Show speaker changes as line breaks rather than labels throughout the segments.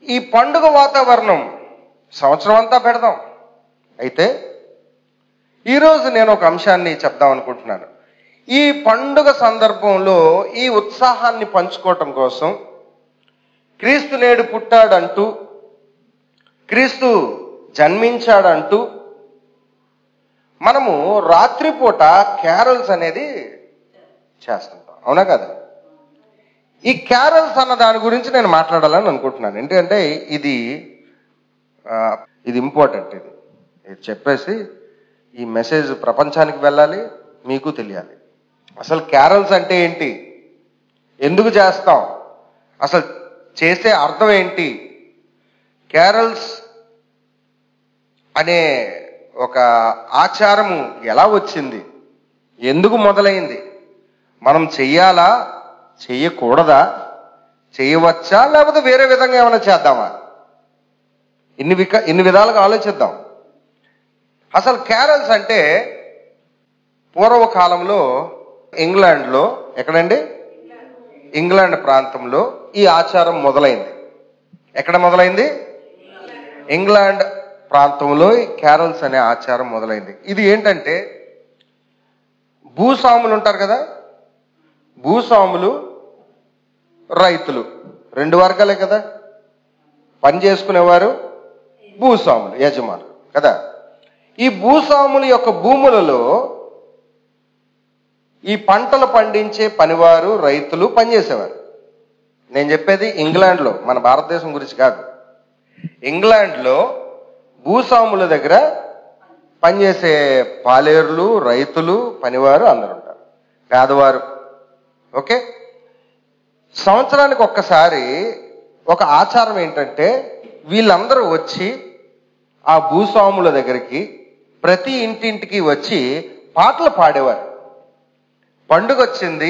ఈ పండుగ వాతావరణం సంవత్సరం అంతా పెడదాం అయితే ఈరోజు నేను ఒక అంశాన్ని చెప్దాం అనుకుంటున్నాను ఈ పండుగ సందర్భంలో ఈ ఉత్సాహాన్ని పంచుకోవటం కోసం క్రీస్తు నేడు పుట్టాడంటూ క్రీస్తు జన్మించాడంటూ మనము రాత్రిపూట క్యారల్స్ అనేది చేస్తుంటాం అవునా కదా ఈ క్యారల్స్ అన్న దాని గురించి నేను మాట్లాడాలని అనుకుంటున్నాను ఎందుకంటే ఇది ఆ, ఇది ఇంపార్టెంట్ ఇది ఇది చెప్పేసి ఈ మెసేజ్ ప్రపంచానికి వెళ్ళాలి మీకు తెలియాలి అసలు క్యారల్స్ అంటే ఏంటి ఎందుకు చేస్తాం అసలు చేసే అర్థం ఏంటి క్యారల్స్ అనే ఒక ఆచారము ఎలా వచ్చింది ఎందుకు మొదలైంది మనం చెయ్యాలా చెయ్యకూడదా చేయవచ్చా లేకపోతే వేరే విధంగా ఏమైనా చేద్దామా ఇన్ని విక ఇన్ని విధాలుగా ఆలోచిద్దాం అసలు క్యారల్స్ అంటే పూర్వకాలంలో ఇంగ్లాండ్లో ఎక్కడండి ఇంగ్లాండ్ ప్రాంతంలో ఈ ఆచారం మొదలైంది ఎక్కడ మొదలైంది ఇంగ్లాండ్ ప్రాంతంలో ఈ క్యారల్స్ అనే ఆచారం మొదలైంది ఇది ఏంటంటే భూస్వాములు ఉంటారు కదా భూస్వాములు రైతులు రెండు వర్గాలే కదా పని చేసుకునేవారు భూస్వాములు యజమానులు కదా ఈ భూస్వాముల యొక్క భూములలో ఈ పంటలు పండించే పనివారు రైతులు పనిచేసేవారు నేను చెప్పేది ఇంగ్లాండ్లో మన భారతదేశం గురించి కాదు ఇంగ్లాండ్లో భూస్వాముల దగ్గర పనిచేసే పాలేరులు రైతులు పనివారు అందరు ఉంటారు పేదవారు ఓకే సంవత్సరానికి ఒక్కసారి ఒక ఆచారం ఏంటంటే వీళ్ళందరూ వచ్చి ఆ భూస్వాముల దగ్గరికి ప్రతి ఇంటింటికి వచ్చి పాటలు పాడేవారు పండుగ వచ్చింది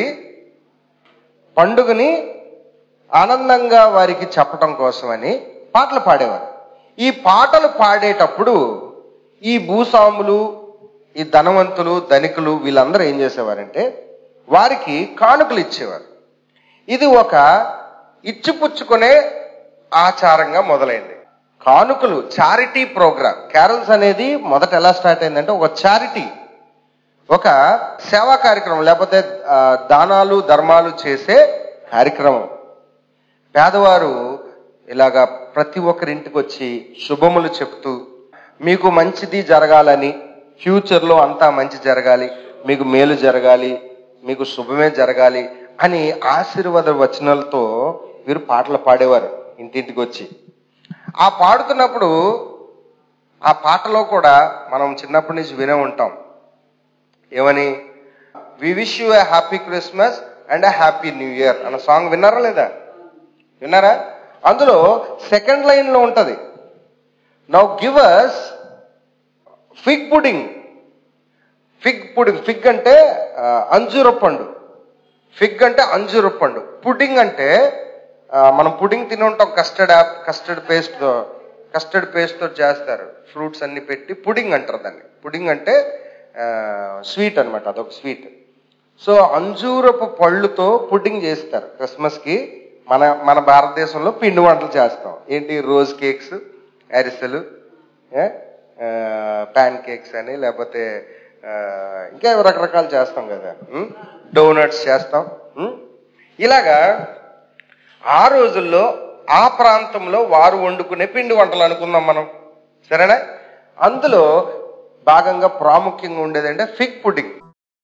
పండుగని ఆనందంగా వారికి చెప్పటం కోసమని పాటలు పాడేవారు ఈ పాటలు పాడేటప్పుడు ఈ భూస్వాములు ఈ ధనవంతులు ధనికులు వీళ్ళందరూ ఏం చేసేవారంటే వారికి కానుకలు ఇచ్చేవారు ఇది ఒక ఇచ్చిపుచ్చుకునే ఆచారంగా మొదలైంది కానుకలు చారిటీ ప్రోగ్రామ్ క్యారల్స్ అనేది మొదట ఎలా స్టార్ట్ అయిందంటే ఒక చారిటీ ఒక సేవా కార్యక్రమం లేకపోతే ఆ, దానాలు ధర్మాలు చేసే కార్యక్రమం పేదవారు ఇలాగా ప్రతి ఒక్కరింటికి వచ్చి శుభములు చెప్తూ మీకు మంచిది జరగాలని ఫ్యూచర్లో అంతా మంచి జరగాలి మీకు మేలు జరగాలి మీకు శుభమే జరగాలి అని ఆశీర్వాద వచనాలతో వీరు పాటలు పాడేవారు ఇంటింటికి వచ్చి ఆ పాడుతున్నప్పుడు ఆ పాటలో కూడా మనం చిన్నప్పటి నుంచి వినే ఉంటాం ఏమని we wish you a happy Christmas and a happy new year అన్న సాంగ్ విన్నారా లేదా విన్నారా అందులో సెకండ్ లైన్ లో ఉంటది now give us fig pudding fig pudding fig అంటే ఆ, అంజూర పండు ఫిగ్ అంటే అంజూర పండు పుడింగ్ అంటే ఆ, మనం పుడింగ్ తిని ఉంటాం కస్టర్డ్ యాప్ కస్టర్డ్ పేస్ట్ కస్టర్డ్ పేస్ట్ తో చేస్తారు ఫ్రూట్స్ అన్ని పెట్టి పుడింగ్ అంటారు దాన్ని పుడింగ్ అంటే స్వీట్ అన్నమాట అదొక స్వీట్ సో అంజూరపు పళ్ళుతో పుడ్డింగ్ చేస్తారు క్రిస్మస్ కి మన మన భారతదేశంలో పిండి వంటలు చేస్తాం ఏంటి రోజ్ కేక్స్ అరిసెలు ప్యాన్ కేక్స్ అని లేకపోతే ఆ, ఇంకా రకరకాలు చేస్తాం కదా డోనట్స్ చేస్తాం ఉమ్? ఇలాగా ఆ రోజుల్లో ఆ ప్రాంతంలో వారు వండుకునే పిండి వంటలు అనుకుందాం మనం సరేనా అందులో భాగంగా ప్రాముఖ్యంగా ఉండేది అంటే fig pudding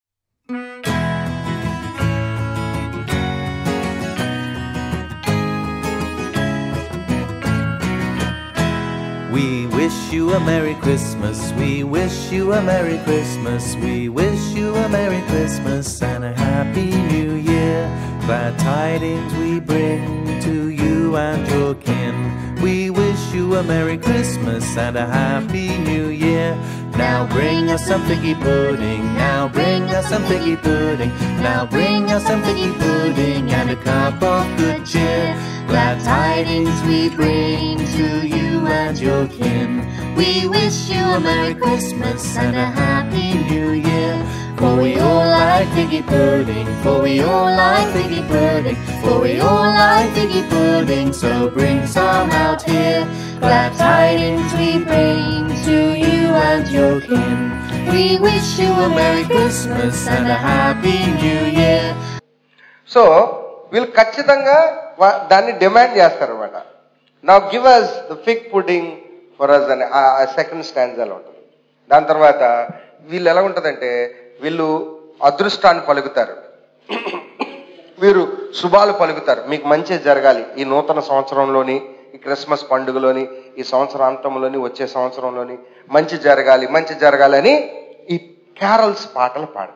We wish you a Merry Christmas. We wish you a Merry Christmas. We wish you a Merry Christmas and a Happy New Year. Glad tidings we bring to you and your kin. We wish you a Merry Christmas and a Happy New Year. Now bring us some figgy pudding. Now bring us some figgy pudding. Now bring us some figgy pudding and a cup of good cheer. Glad tidings we bring to you and your kin. We wish you a Merry Christmas and a Happy New Year. For we all like figgy pudding, for we all like figgy pudding, for we all like figgy pudding, so bring some out here. Glad tidings we bring to you and your kin. We wish you a Merry Christmas and a Happy New Year.
So వీళ్ళు ఖచ్చితంగా వా- దాన్ని demand చేస్తారు అనమాట నా give us the fig pudding for us అని ఆ second స్టాండ్జాలో ఉంటుంది దాని తర్వాత వీళ్ళు ఎలా ఉంటుందంటే వీళ్ళు అదృష్టాన్ని పలుకుతారు వీరు శుభాలు పలుకుతారు మీకు మంచి జరగాలి ఈ నూతన సంవత్సరంలోని ఈ క్రిస్మస్ పండుగలోని ఈ సంవత్సరాంతంలోని వచ్చే సంవత్సరంలోని మంచి జరగాలి మంచి జరగాలి అని ఈ క్యారల్స్ పాటలు పాడతారు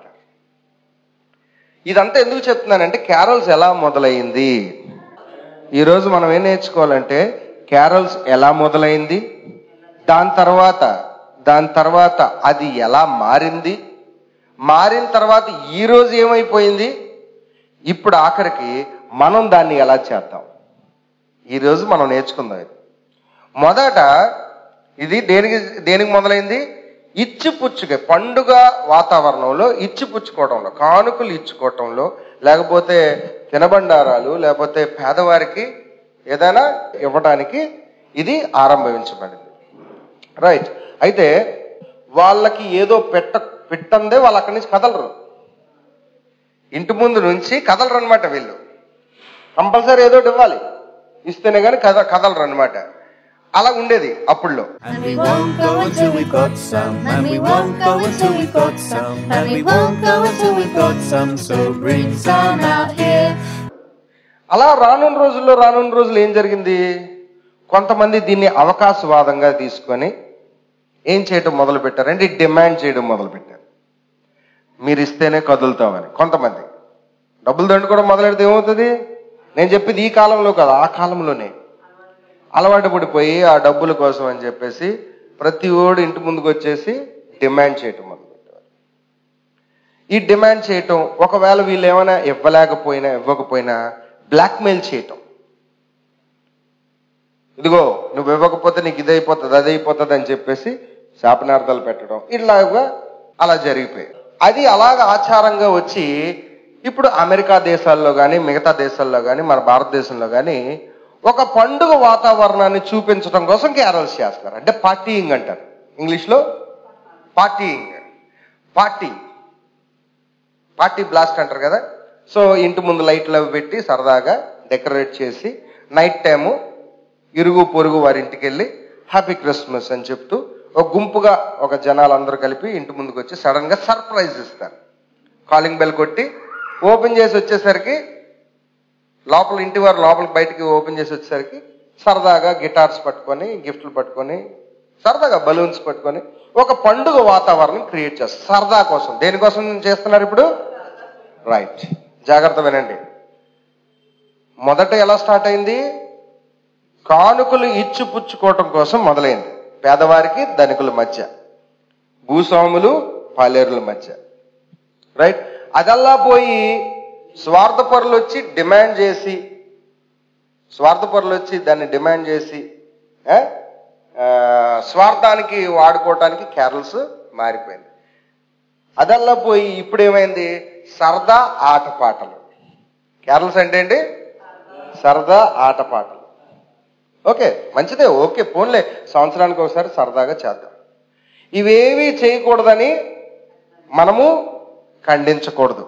ఇదంతా ఎందుకు చెప్తున్నానంటే క్యారల్స్ ఎలా మొదలైంది ఈరోజు మనం ఏం నేర్చుకోవాలంటే క్యారల్స్ ఎలా మొదలైంది దాని తర్వాత దాని తర్వాత అది ఎలా మారింది మారిన తర్వాత ఈ రోజు ఏమైపోయింది ఇప్పుడు ఆఖరికి మనం దాన్ని ఎలా చేద్దాం ఈరోజు మనం నేర్చుకుందాం ఇది మొదట ఇది దేనికి దేనికి మొదలైంది ఇచ్చిపుచ్చుకే పండుగ వాతావరణంలో ఇచ్చిపుచ్చుకోవడంలో కానుకలు ఇచ్చుకోవటంలో లేకపోతే తినబండారాలు లేకపోతే పేదవారికి ఏదైనా ఇవ్వడానికి ఇది ఆరంభించబడింది రైట్ అయితే వాళ్ళకి ఏదో పెట్ట పెట్టందే వాళ్ళు అక్కడి నుంచి కదలరు ఇంటి ముందు నుంచి కదలరు అనమాట వీళ్ళు కంపల్సరీ ఏదో ఒకటి ఇవ్వాలి ఇస్తేనే కానీ కద కదలరు అనమాట అలా ఉండేది అప్పుడులో
And we won't go until we've got some. And we won't go until we've got some. And we won't go until we've got some. So bring some out here.
అలా రానున్న రోజుల్లో రానున్న రోజులు ఏం జరిగింది కొంతమంది దీన్ని అవకాశవాదంగా తీసుకొని ఏం చేయటం మొదలు పెట్టారంటే డిమాండ్ చేయడం మొదలు పెట్టారు మీరు ఇస్తేనే కదులుతామని కొంతమంది డబ్బులు దండుకోవడం మొదలెడితే ఏమవుతుంది నేను చెప్పింది ఈ కాలంలో కాదు ఆ కాలంలోనే అలవాటు పడిపోయి ఆ డబ్బుల కోసం అని చెప్పేసి ప్రతి ఓడు ఇంటి ముందుకు వచ్చేసి డిమాండ్ చేయటం మొదలు పెట్టారు ఈ డిమాండ్ చేయటం ఒకవేళ వీళ్ళు ఏమైనా ఇవ్వలేకపోయినా ఇవ్వకపోయినా బ్లాక్మెయిల్ చేయటం ఇదిగో నువ్వు ఇవ్వకపోతే నీకు ఇది అయిపోతుంది అది అయిపోతుంది అని చెప్పేసి శాపనార్థాలు పెట్టడం ఇలాగా అలా జరిగిపోయాయి అది అలాగ ఆచారంగా వచ్చి ఇప్పుడు అమెరికా దేశాల్లో కానీ మిగతా దేశాల్లో కానీ మన భారతదేశంలో కానీ ఒక పండుగ వాతావరణాన్ని చూపించడం కోసం క్యారల్స్ చేస్తారు అంటే పార్టీయింగ్ అంటారు ఇంగ్లీష్లో పార్టీయింగ్ పార్టీ పార్టీ బ్లాస్ట్ అంటారు కదా సో ఇంటి ముందు లైట్లు అవి పెట్టి సరదాగా డెకరేట్ చేసి నైట్ టైము ఇరుగు పొరుగు వారి ఇంటికి వెళ్ళి హ్యాపీ క్రిస్మస్ అని చెప్తూ ఒక గుంపుగా ఒక జనాలందరూ కలిపి ఇంటి ముందుకు వచ్చి సడన్ గా సర్ప్రైజ్ ఇస్తారు కాలింగ్ బెల్ కొట్టి ఓపెన్ చేసి వచ్చేసరికి లోపల ఇంటి వారు లోపలికి బయటికి ఓపెన్ చేసి వచ్చేసరికి సరదాగా గిటార్స్ పట్టుకొని గిఫ్ట్లు పట్టుకొని సరదాగా బలూన్స్ పట్టుకొని ఒక పండుగ వాతావరణం క్రియేట్ చేస్తారు సరదా కోసం దేనికోసం చేస్తున్నారు ఇప్పుడు రైట్ జాగ్రత్త వినండి మొదట ఎలా స్టార్ట్ అయింది కానుకలు ఇచ్చి పుచ్చుకోవటం కోసం మొదలైంది పేదవారికి ధనికుల మధ్య భూస్వాములు పాలేరుల మధ్య రైట్ అదల్లా పోయి స్వార్థపరులు వచ్చి డిమాండ్ చేసి స్వార్థపరులు వచ్చి దాన్ని డిమాండ్ చేసి ఏ? ఆ, స్వార్థానికి వాడుకోవటానికి క్యారల్స్ మారిపోయింది అదల్లా పోయి ఇప్పుడు ఏమైంది సరదా ఆటపాటలు క్యారల్స్ అంటే ఏంటి సరదా ఆటపాటలు ఓకే మంచిదే ఓకే పోన్లే సంవత్సరానికి ఒకసారి సరదాగా చేద్దాం ఇవేవి చేయకూడదని మనము ఖండించకూడదు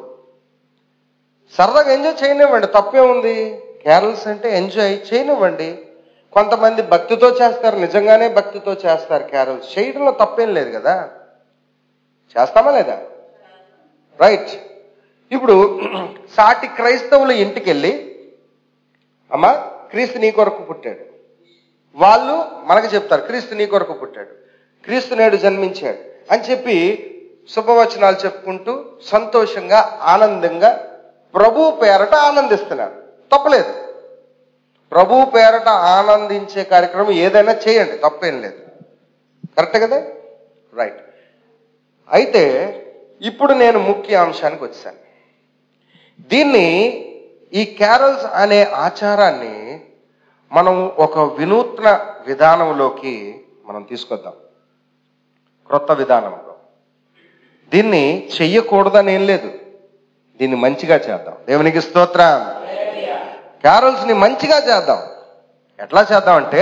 సరదాగా ఎంజాయ్ చేయనివ్వండి తప్పే ఉంది క్యారల్స్ అంటే ఎంజాయ్ చేయనివ్వండి కొంతమంది భక్తితో చేస్తారు నిజంగానే భక్తితో చేస్తారు క్యారల్స్ చేయడంలో తప్పేం లేదు కదా చేస్తామా లేదా రైట్ ఇప్పుడు సాటి క్రైస్తవుల ఇంటికి వెళ్ళి అమ్మా క్రీస్తు నీ కొరకు పుట్టాడు వాళ్ళు మనకు చెప్తారు క్రీస్తు నీ కొరకు పుట్టాడు క్రీస్తు నేడు జన్మించాడు అని చెప్పి శుభవచనాలు చెప్పుకుంటూ సంతోషంగా ఆనందంగా ప్రభు పేరట ఆనందిస్తున్నారు తప్పలేదు ప్రభు పేరట ఆనందించే కార్యక్రమం ఏదైనా చేయండి తప్పేం లేదు కరెక్ట్ కదా రైట్ అయితే ఇప్పుడు నేను ముఖ్య అంశానికి వచ్చాను దీన్ని ఈ క్యారల్స్ అనే ఆచారాన్ని మనం ఒక వినూత్న విధానంలోకి మనం తీసుకొద్దాం క్రొత్త విధానంలో దీన్ని చెయ్యకూడదని ఏం లేదు దీన్ని మంచిగా చేద్దాం దేవునికి స్తోత్రం క్యారల్స్ ని మంచిగా చేద్దాం ఎట్లా చేద్దాం అంటే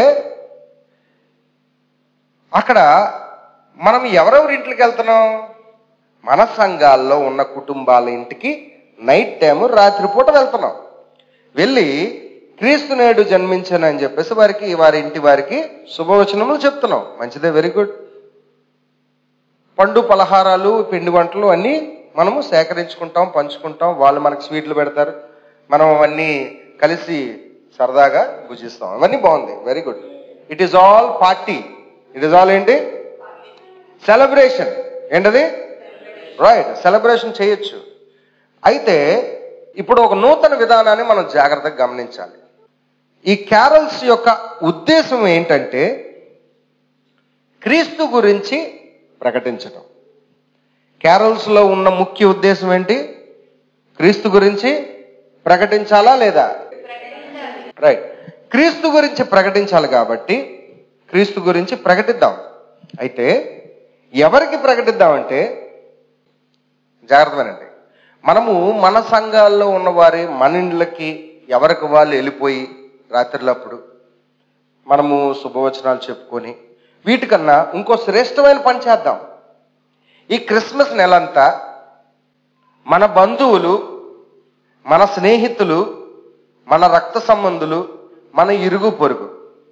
అక్కడ మనం ఎవరెవరి ఇంట్లోకి వెళ్తున్నాం మన సంఘాల్లో ఉన్న కుటుంబాల ఇంటికి నైట్ టైం రాత్రిపూట వెళ్తున్నాం వెళ్ళి క్రీస్తు నేడు జన్మించాను అని చెప్పేసి వారికి వారి ఇంటి వారికి శుభవచనములు చెప్తున్నాం మంచిదే వెరీ గుడ్ పండు పలహారాలు పిండి వంటలు అన్నీ మనము సేకరించుకుంటాం పంచుకుంటాం వాళ్ళు మనకు స్వీట్లు పెడతారు మనం అవన్నీ కలిసి సరదాగా భుజిస్తాం అవన్నీ బాగుంది very good it is all party it is all ఏంటి సెలబ్రేషన్ ఏంటది రైట్ సెలబ్రేషన్ చేయొచ్చు అయితే ఇప్పుడు ఒక నూతన విధానాన్ని మనం జాగ్రత్తగా గమనించాలి ఈ క్యారల్స్ యొక్క ఉద్దేశం ఏంటంటే క్రీస్తు గురించి ప్రకటించటం క్యారల్స్ లో ఉన్న ముఖ్య ఉద్దేశం ఏంటి క్రీస్తు గురించి ప్రకటించాలా లేదా రైట్ క్రీస్తు గురించి ప్రకటించాలి కాబట్టి క్రీస్తు గురించి ప్రకటిద్దాం అయితే ఎవరికి ప్రకటిద్దామంటే జాగ్రత్తమేనండి మనము మన సంఘాల్లో ఉన్న వారి మన ఇండ్లకి ఎవరికి వాళ్ళు వెళ్ళిపోయి రాత్రులప్పుడు మనము శుభవచనాలు చెప్పుకొని వీటికన్నా ఇంకో శ్రేష్టమైన పని చేద్దాం ఈ క్రిస్మస్ నెలంతా మన బంధువులు మన స్నేహితులు మన రక్త సంబంధులు మన ఇరుగు పొరుగు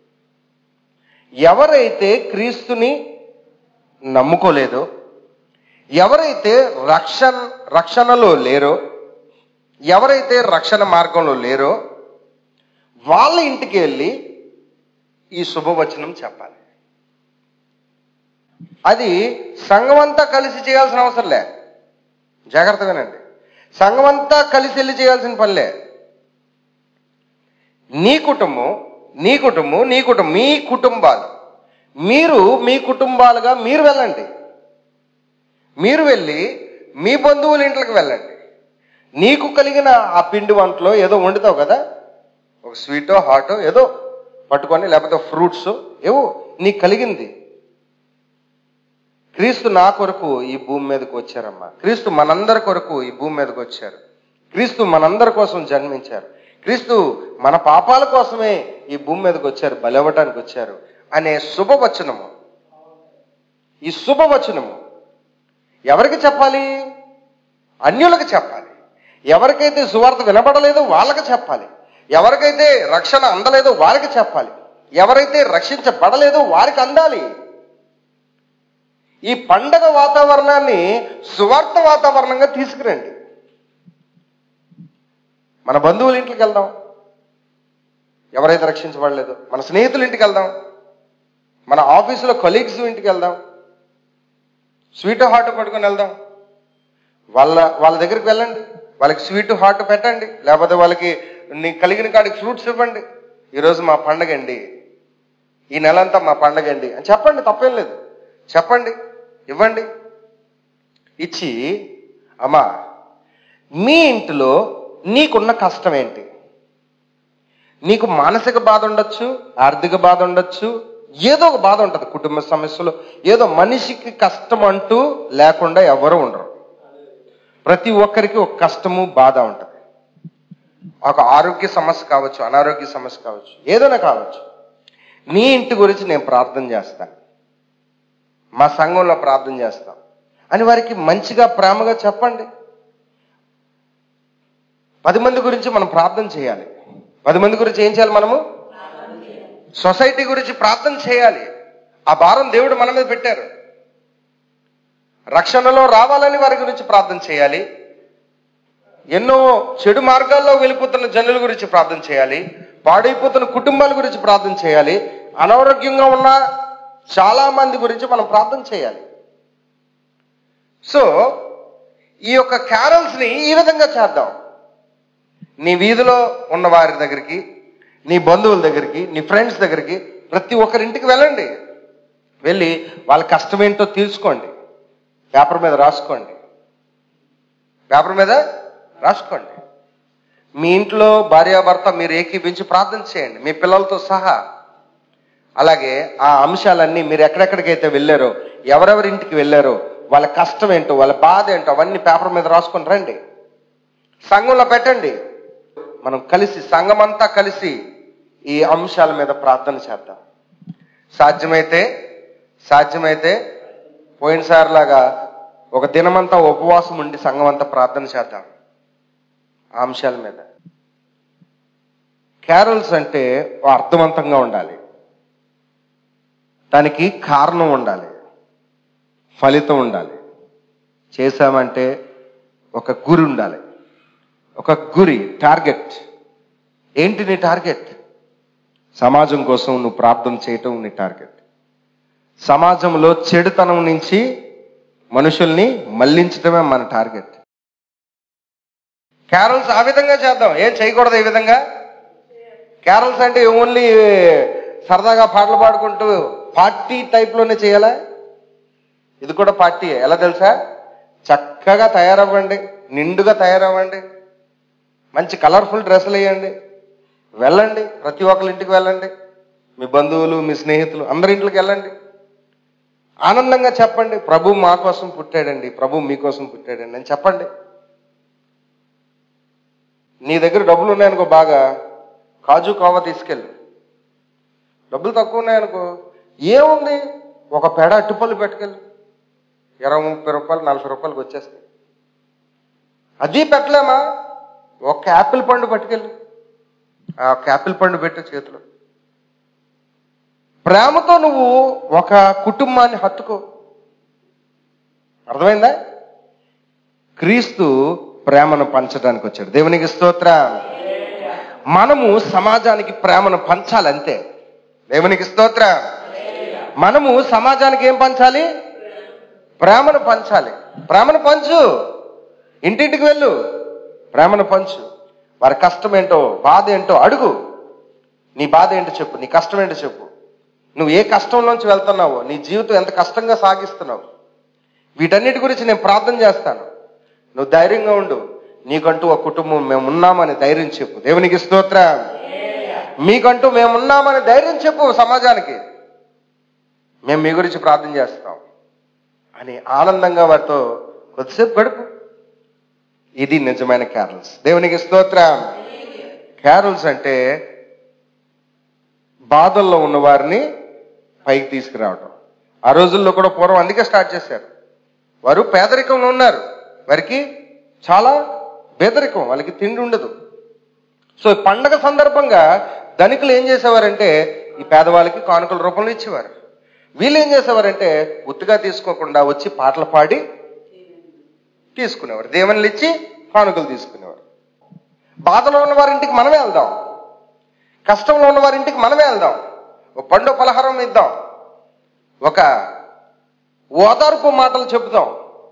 ఎవరైతే క్రీస్తుని నమ్ముకోలేదో ఎవరైతే రక్షణ రక్షణలో లేరో ఎవరైతే రక్షణ మార్గంలో లేరో వాళ్ళ ఇంటికి వెళ్ళి ఈ శుభవచనం చెప్పాలి అది సంఘమంతా కలిసి చేయాల్సిన అవసరం లే జాగ్రత్త వినండి సంఘమంతా కలిసి వెళ్ళి చేయాల్సిన పనిలే నీ కుటుంబం నీ కుటుంబం నీ కుటుంబం మీ కుటుంబాలు మీరు మీ కుటుంబాలుగా మీరు వెళ్ళండి మీరు వెళ్ళి మీ బంధువుల ఇంట్లోకి వెళ్ళండి నీకు కలిగిన ఆ పిండి వంటలో ఏదో వండుతావు కదా ఒక స్వీటో హాటో ఏదో పట్టుకొని లేకపోతే ఫ్రూట్స్ ఏవో నీకు కలిగింది క్రీస్తు నా కొరకు ఈ భూమి మీదకి వచ్చారమ్మా క్రీస్తు మనందరి కొరకు ఈ భూమి మీదకి వచ్చారు క్రీస్తు మనందరి కోసం జన్మించారు క్రీస్తు మన పాపాల కోసమే ఈ భూమి మీదకి వచ్చారు బలవటానికి వచ్చారు అనే శుభవచనము ఈ శుభవచనము ఎవరికి చెప్పాలి అన్యులకు చెప్పాలి ఎవరికైతే సువార్త వినబడలేదో వాళ్ళకి చెప్పాలి ఎవరికైతే రక్షణ అందలేదో వారికి చెప్పాలి ఎవరైతే రక్షించబడలేదో వారికి అందాలి ఈ పండగ వాతావరణాన్ని సువార్త వాతావరణంగా తీసుకురండి మన బంధువుల ఇంటికి వెళ్దాం ఎవరైతే రక్షించబడలేదో మన స్నేహితుల ఇంటికి వెళ్దాం మన ఆఫీసులో కొలీగ్స్ ఇంటికి వెళ్దాం స్వీట్ హాట్ పట్టుకొని వెళ్దాం వాళ్ళ వాళ్ళ దగ్గరికి వెళ్ళండి వాళ్ళకి స్వీట్ హాట్ పెట్టండి లేకపోతే వాళ్ళకి నీకు కలిగిన కాడికి ఫ్రూట్స్ ఇవ్వండి ఈరోజు మా పండగ అండి ఈ నెలంతా మా పండగ అండి అని చెప్పండి తప్పేం లేదు చెప్పండి ఇవ్వండి ఇచ్చి అమ్మా మీ ఇంటిలో నీకున్న కష్టం ఏంటి నీకు మానసిక బాధ ఉండొచ్చు ఆర్థిక బాధ ఉండొచ్చు ఏదో ఒక బాధ ఉంటుంది కుటుంబ సమస్యలు ఏదో మనిషికి కష్టం అంటూ లేకుండా ఎవరు ఉండరు ప్రతి ఒక్కరికి ఒక కష్టము బాధ ఉంటుంది ఒక ఆరోగ్య సమస్య కావచ్చు అనారోగ్య సమస్య కావచ్చు ఏదైనా కావచ్చు నీ ఇంటి గురించి నేను ప్రార్థన చేస్తాను మా సంఘంలో ప్రార్థన చేస్తాం అని వారికి మంచిగా ప్రేమగా చెప్పండి పది మంది గురించి మనం ప్రార్థన చేయాలి పది మంది గురించి ఏం చేయాలి మనము సొసైటీ గురించి ప్రార్థన చేయాలి ఆ భారం దేవుడు మన మీద పెట్టారు రక్షణలో రావాలని వారి గురించి ప్రార్థన చేయాలి ఎన్నో చెడు మార్గాల్లో వెళ్ళిపోతున్న జనుల గురించి ప్రార్థన చేయాలి పాడైపోతున్న కుటుంబాల గురించి ప్రార్థన చేయాలి అనారోగ్యంగా ఉన్న చాలా మంది గురించి మనం ప్రార్థన చేయాలి సో ఈ యొక్క క్యారల్స్ ని ఈ విధంగా చేద్దాం నీ వీధిలో ఉన్న వారి దగ్గరికి నీ బంధువుల దగ్గరికి నీ ఫ్రెండ్స్ దగ్గరికి ప్రతి ఒక్కరింటికి వెళ్ళండి వెళ్ళి వాళ్ళ కష్టం ఏంటో తీర్చుకోండి పేపర్ మీద రాసుకోండి పేపర్ మీద రాసుకోండి మీ ఇంట్లో భార్యాభర్త మీరు ఏకీపించి ప్రార్థన చేయండి మీ పిల్లలతో సహా అలాగే ఆ అంశాలన్నీ మీరు ఎక్కడెక్కడికైతే వెళ్ళారో ఎవరెవరి ఇంటికి వెళ్ళారో వాళ్ళ కష్టం ఏంటో వాళ్ళ బాధ ఏంటో అవన్నీ పేపర్ మీద రాసుకొని రండి సంఘంలో పెట్టండి మనం కలిసి సంఘమంతా కలిసి ఈ అంశాల మీద ప్రార్థన చేద్దాం సాధ్యమైతే సాధ్యమైతే పోయినసారిలాగా ఒక దినమంతా ఉపవాసం ఉండి సంఘం అంతా ప్రార్థన చేద్దాం ఆ అంశాల మీద క్యారల్స్ అంటే అర్థవంతంగా ఉండాలి దానికి కారణం ఉండాలి ఫలితం ఉండాలి చేశామంటే ఒక గురి ఉండాలి ఒక గురి టార్గెట్ ఏంటి నీ టార్గెట్ సమాజం కోసం నువ్వు ప్రార్థన చేయటం నీ టార్గెట్ సమాజంలో చెడుతనం నుంచి మనుషుల్ని మళ్లించడమే మన టార్గెట్ క్యారల్స్ ఆ విధంగా చేద్దాం ఏం చేయకూడదు ఈ విధంగా క్యారల్స్ అంటే ఓన్లీ సరదాగా పాటలు పాడుకుంటూ పార్టీ టైప్లోనే చేయాలా ఇది కూడా పార్టీ ఎలా తెలుసా చక్కగా తయారవ్వండి నిండుగా తయారవ్వండి మంచి కలర్ఫుల్ డ్రెస్సులు వేయండి వెళ్ళండి ప్రతి ఒక్కరి ఇంటికి వెళ్ళండి మీ బంధువులు మీ స్నేహితులు అందరి ఇంట్లోకి వెళ్ళండి ఆనందంగా చెప్పండి ప్రభు మా కోసం పుట్టాడండి ప్రభు మీకోసం పుట్టాడండి అని చెప్పండి నీ దగ్గర డబ్బులు ఉన్నాయనుకో బాగా కాజు కావా తీసుకెళ్ళు డబ్బులు తక్కువ ఉన్నాయనుకో ఏముంది ఒక పేడ అట్టుపళ్ళు పెట్టుకెళ్ళు ఇరవై ముప్పై రూపాయలు నలభై రూపాయలకి వచ్చేస్తాయి అది పెట్టలేమా ఒక యాపిల్ పండు పట్టుకెళ్ళి ఆ ఒక యాపిల్ పండు పెట్టు చేతిలో ప్రేమతో నువ్వు ఒక కుటుంబాన్ని హత్తుకో అర్థమైందా క్రీస్తు ప్రేమను పంచడానికి వచ్చాడు దేవునికి స్తోత్ర మనము సమాజానికి ప్రేమను పంచాలి అంతే దేవునికి స్తోత్ర మనము సమాజానికి ఏం పంచాలి ప్రేమను పంచాలి ప్రేమను పంచు ఇంటింటికి వెళ్ళు ప్రేమను పంచు వారి కష్టం ఏంటో బాధ ఏంటో అడుగు నీ బాధ ఏంటో చెప్పు నీ కష్టం ఏంటో చెప్పు నువ్వు ఏ కష్టంలోంచి వెళ్తున్నావో నీ జీవితం ఎంత కష్టంగా సాగిస్తున్నావు వీటన్నిటి గురించి నేను ప్రార్థన చేస్తాను నువ్వు ధైర్యంగా ఉండు నీకంటూ ఒక కుటుంబం మేము ఉన్నామని ధైర్యం చెప్పు దేవునికి స్తోత్ర మీకంటూ మేము ఉన్నామని ధైర్యం చెప్పు సమాజానికి మేము మీ గురించి ప్రార్థన చేస్తాం అని ఆనందంగా వారితో కొద్దిసేపు గడుపు ఇది నిజమైన క్యారల్స్ దేవునికి స్తోత్రం క్యారల్స్ అంటే బాధల్లో ఉన్న వారిని పైకి తీసుకురావటం ఆ రోజుల్లో కూడా పూర్వం అందుకే స్టార్ట్ చేశారు వారు పేదరికంలో ఉన్నారు వారికి చాలా పేదరికం వాళ్ళకి తిండి ఉండదు సో ఈ పండగ సందర్భంగా ధనికులు ఏం చేసేవారంటే ఈ పేదవాళ్ళకి కానుకల రూపంలో ఇచ్చేవారు వీళ్ళు ఏం చేసేవారంటే ఉత్తుగా తీసుకోకుండా వచ్చి పాటలు పాడి తీసుకునేవారు దేవుళ్ళు ఇచ్చి కానుకలు తీసుకునేవారు బాధలో ఉన్న వారి ఇంటికి మనమే వెళ్దాం కష్టంలో ఉన్న వారి ఇంటికి మనమే వెళ్దాం ఒక పండు పలహారం ఇద్దాం ఒక ఓదార్పు మాటలు చెబుదాం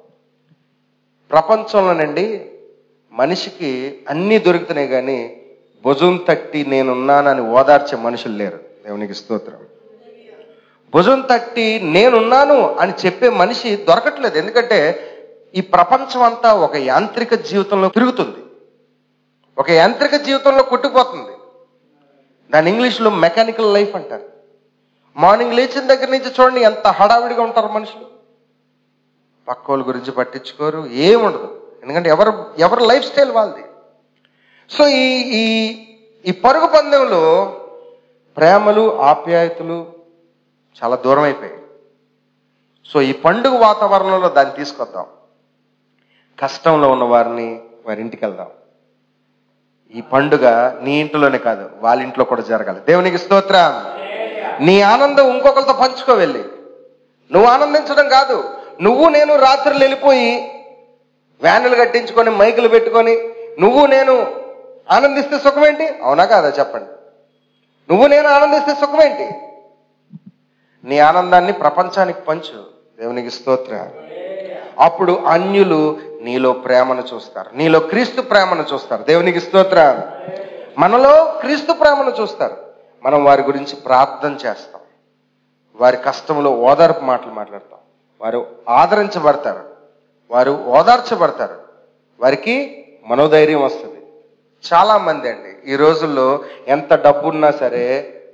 ప్రపంచంలోనండి మనిషికి అన్నీ దొరుకుతున్నాయి కానీ భుజం తట్టి నేనున్నానని ఓదార్చే మనుషులు లేరు దేవునికి స్తోత్రం భుజం తట్టి నేనున్నాను అని చెప్పే మనిషి దొరకట్లేదు ఎందుకంటే ఈ ప్రపంచం అంతా ఒక యాంత్రిక జీవితంలో తిరుగుతుంది ఒక యాంత్రిక జీవితంలో కొట్టుకుపోతుంది దాని ఇంగ్లీష్లో మెకానికల్ లైఫ్ అంటారు మార్నింగ్ లేచిన దగ్గర నుంచి చూడండి ఎంత హడావిడిగా ఉంటారు మనుషులు పక్క వాళ్ళ గురించి పట్టించుకోరు ఏముండదు ఎందుకంటే ఎవరు ఎవరి లైఫ్ స్టైల్ వాళ్ళది సో ఈ ఈ ఈ పరుగు పందెంలో ప్రేమలు ఆప్యాయతలు చాలా దూరం అయిపోయాయి సో ఈ పండుగ వాతావరణంలో దాన్ని తీసుకొద్దాం కష్టంలో ఉన్న వారిని వారి ఇంటికి వెళ్దాం ఈ పండుగ నీ ఇంట్లోనే కాదు వాళ్ళ ఇంట్లో కూడా జరగాలి దేవునికి స్తోత్రం నీ ఆనందం ఇంకొకరితో పంచుకో వెళ్ళి నువ్వు ఆనందించడం కాదు నువ్వు నేను రాత్రులు వెళ్ళిపోయి వ్యానులు కట్టించుకొని మైకులు పెట్టుకొని నువ్వు నేను ఆనందిస్తే సుఖమేంటి అవునా కాదా చెప్పండి నువ్వు నేను ఆనందిస్తే సుఖమేంటి నీ ఆనందాన్ని ప్రపంచానికి పంచు దేవునికి స్తోత్ర అప్పుడు అన్యులు నీలో ప్రేమను చూస్తారు నీలో క్రీస్తు ప్రేమను చూస్తారు దేవునికి స్తోత్ర మనలో క్రీస్తు ప్రేమను చూస్తారు మనం వారి గురించి ప్రార్థన చేస్తాం వారి కష్టంలో ఓదార్పు మాటలు మాట్లాడతాం వారు ఆదరించబడతారు వారు ఓదార్చబడతారు వారికి మనోధైర్యం వస్తుంది చాలా మంది అండి ఈ రోజుల్లో ఎంత డబ్బున్నా సరే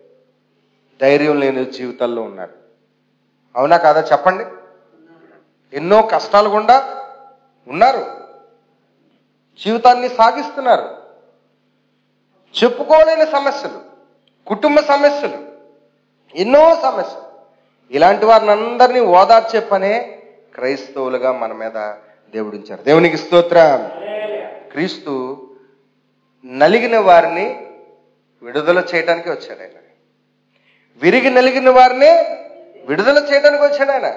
ధైర్యం లేని జీవితాల్లో ఉన్నారు అవునా కాదా చెప్పండి ఎన్నో కష్టాలు గుండా ఉన్నారు జీవితాన్ని సాగిస్తున్నారు చెప్పుకోలేని సమస్యలు కుటుంబ సమస్యలు ఎన్నో సమస్యలు ఇలాంటి వారిని అందరినీ ఓదార్చే పనే క్రైస్తవులుగా మన మీద దేవుడు ఉంచారు దేవునికి స్తోత్రం క్రీస్తు నలిగిన వారిని విడుదల చేయడానికి వచ్చాడు ఆయన విరిగి నలిగిన వారిని విడుదల చేయడానికి వచ్చాడు ఆయన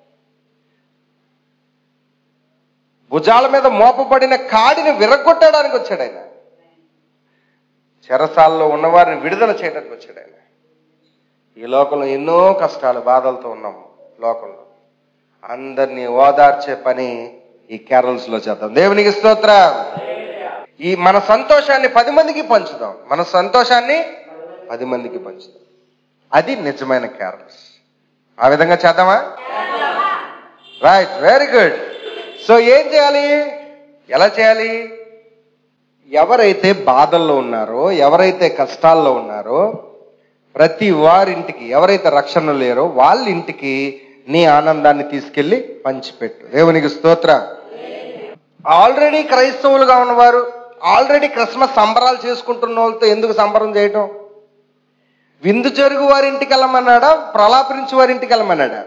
భుజాల మీద మోపబడిన కాడిని విరగొట్టడానికి వచ్చాడు ఆయన చెరసాల్లో ఉన్నవారిని విడుదల చేయడానికి వచ్చాడు ఆయన ఈ లోకంలో ఎన్నో కష్టాలు బాధలతో ఉన్నాము లోకంలో అందరినీ ఓదార్చే పని ఈ క్యారల్స్ లో చేద్దాం దేవునికి స్తోత్ర ఈ మన సంతోషాన్ని పది మందికి పంచుదాం మన సంతోషాన్ని పది మందికి పంచుదాం అది నిజమైన క్యారల్స్ ఆ విధంగా చేద్దామా రైట్ వెరీ గుడ్ సో ఏం చేయాలి ఎలా చేయాలి ఎవరైతే బాధల్లో ఉన్నారో ఎవరైతే కష్టాల్లో ఉన్నారో ప్రతి వారింటికి ఎవరైతే రక్షణ లేరో వాళ్ళ ఇంటికి నీ ఆనందాన్ని తీసుకెళ్లి పంచిపెట్టు దేవునికి స్తోత్ర ఆల్రెడీ క్రైస్తవులుగా ఉన్నవారు ఆల్రెడీ క్రిస్మస్ సంబరాలు చేసుకుంటున్న వాళ్ళతో ఎందుకు సంబరం చేయటం విందు జరుగు వారింటికి వెళ్ళమన్నాడా ప్రలాపించు వారింటికి వెళ్ళమన్నాడా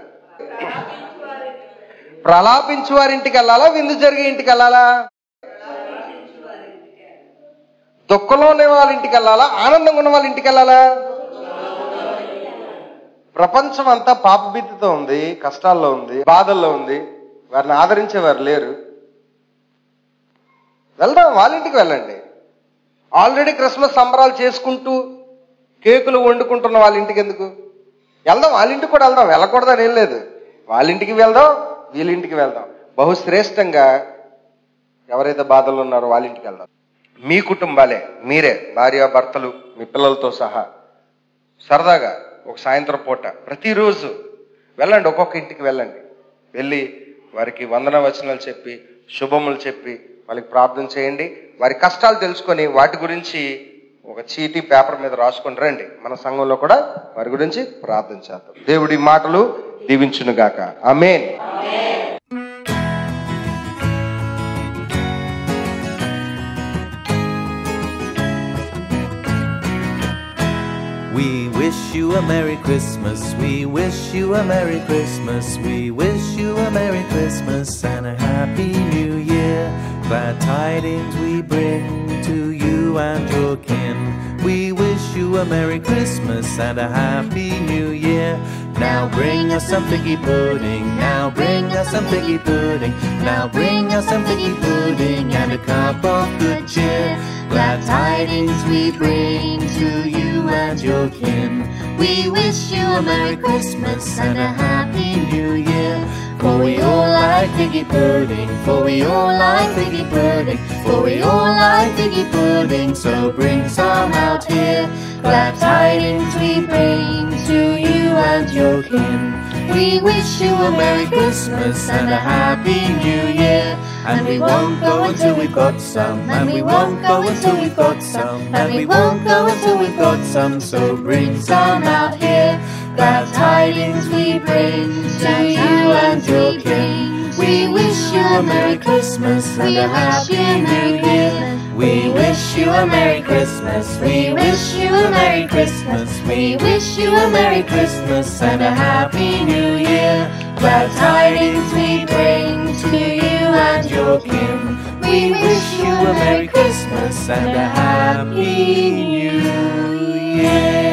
ప్రలాపించు వారింటికి వెళ్ళాలా విందు జరిగే ఇంటికి వెళ్ళాలా దుఃఖంలో ఉన్న వాళ్ళ ఇంటికి వెళ్ళాలా ఆనందంగా ఉన్న వాళ్ళ ఇంటికి వెళ్ళాలా ప్రపంచం అంతా పాపభీతితో ఉంది కష్టాల్లో ఉంది బాధల్లో ఉంది వారిని ఆదరించేవారు లేరు వెళ్దాం వాళ్ళ ఇంటికి వెళ్ళండి ఆల్రెడీ క్రిస్మస్ సంబరాలు చేసుకుంటూ కేకులు వండుకుంటున్న వాళ్ళ ఇంటికి ఎందుకు వెళ్దాం వాళ్ళ ఇంటికి కూడా వెళ్దాం వెళ్ళకూడదని ఏం లేదు వాళ్ళ ఇంటికి వెళ్దాం వీళ్ళ ఇంటికి వెళ్దాం బహుశ్రేష్టంగా ఎవరైతే బాధలు ఉన్నారో వాళ్ళ ఇంటికి వెళ్దాం మీ కుటుంబాలే మీరే భార్య భర్తలు మీ పిల్లలతో సహా సరదాగా ఒక సాయంత్రం పూట ప్రతిరోజు వెళ్ళండి ఒక్కొక్క ఇంటికి వెళ్ళండి వెళ్ళి వారికి వందన వచనాలు చెప్పి శుభములు చెప్పి వాళ్ళకి ప్రార్థన చేయండి వారి కష్టాలు తెలుసుకొని వాటి గురించి ఒక చీటీ పేపర్ మీద రాసుకొని రండి మన సంఘంలో కూడా వారి గురించి ప్రార్థన చేద్దాం దేవుడి మాటలు దీవించునుగాక ఆమేన్
We wish you a Merry Christmas. We wish you a Merry Christmas. We wish you a Merry Christmas and a Happy New Year. Glad tidings we bring to you and your kin. We wish you a Merry Christmas and a Happy New Year. Now bring us some figgy pudding. Now bring us some figgy pudding. Now bring us some figgy pudding and a cup of good cheer. Glad tidings we bring to you and your kin. We wish you a Merry Christmas and a Happy New Year. For we all like figgy pudding, for we all like figgy pudding, for we all like figgy pudding, so bring some out here. Glad tidings we bring to you and your kin. We wish you a Merry Christmas and a Happy New Year. And we won't go until we've got some, and we won't go until we've got some, and we won't go until we've got some, so bring some out here. Glad tidings we bring to you and your king. We wish you a Merry Christmas and a Happy New Year. We wish you a Merry Christmas. We wish you a Merry Christmas. We wish you a Merry Christmas and a Happy New Year. Glad tidings we bring to you and your kin. We wish you a Merry Christmas and a Happy New Year.